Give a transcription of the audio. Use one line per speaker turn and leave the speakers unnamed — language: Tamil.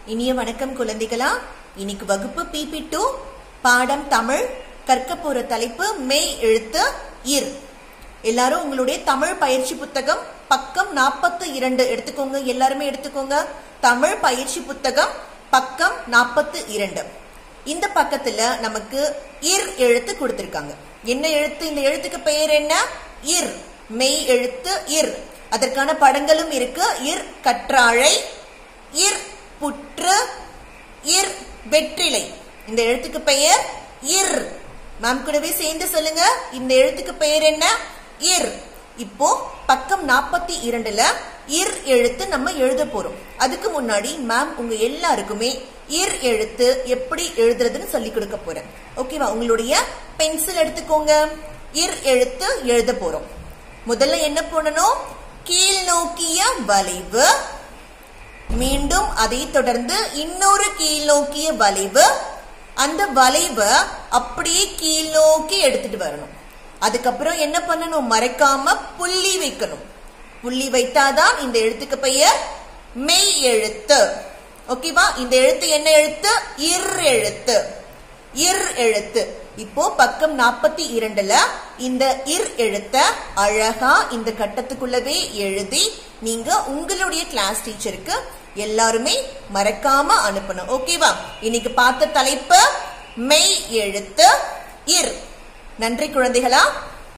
இனிய வணக்கம் குழந்தைகளா இன்னைக்கு வகுப்பு பிபி டூ பாடம் தமிழ் கற்க போற தலைப்பு மெய் எழுத்து இர் எல்லாரும் உங்களுடைய தமிழ் பயிற்சி புத்தகம் பக்கம் நாற்பத்தி இரண்டு எடுத்துக்கோங்க எல்லாருமே எடுத்துக்கோங்க தமிழ் பயிற்சி புத்தகம் பக்கம் நாற்பத்தி இரண்டு இந்த பக்கத்துல நமக்கு இர் எழுத்து கொடுத்திருக்காங்க என்ன எழுத்து இந்த எழுத்துக்கு பெயர் என்ன இர் மெய் எழுத்து இர் அதற்கான படங்களும் இருக்கு இர் கற்றாழை இர் புற்று இர் வெற்றிலை இந்த எழுத்துக்கு பெயர் இர் மேம் கூடவே சேர்ந்து சொல்லுங்க இந்த எழுத்துக்கு பெயர் என்ன இர் இப்போ பக்கம் நாற்பத்தி இரண்டுல இர் எழுத்து நம்ம எழுத போறோம் அதுக்கு முன்னாடி மேம் உங்க எல்லாருக்குமே இர் எழுத்து எப்படி எழுதுறதுன்னு சொல்லி கொடுக்க போறேன் ஓகேவா உங்களுடைய பென்சில் எடுத்துக்கோங்க இர் எழுத்து எழுத போறோம் முதல்ல என்ன பண்ணணும் கீழ் நோக்கிய வளைவு மீண்டும் அதை தொடர்ந்து இன்னொரு கீழ் நோக்கிய வளைவு அந்த வளைவை அப்படியே கீழ் நோக்கி எடுத்துட்டு வரணும் அதுக்கப்புறம் என்ன பண்ணணும் மறைக்காம புள்ளி வைக்கணும் புள்ளி வைத்தாதான் இந்த எழுத்துக்கு பெயர் மெய் எழுத்து ஓகேவா இந்த எழுத்து என்ன எழுத்து இர் எழுத்து இர் எழுத்து இப்போ பக்கம் நாற்பத்தி இரண்டுல இந்த இர் எழுத்த அழகா இந்த கட்டத்துக்குள்ளவே எழுதி நீங்க உங்களுடைய கிளாஸ் டீச்சருக்கு எல்லாருமே மறக்காம அனுப்பணும் ஓகேவா இன்னைக்கு பார்த்த தலைப்பு மெய் எழுத்து இர் நன்றி குழந்தைகளா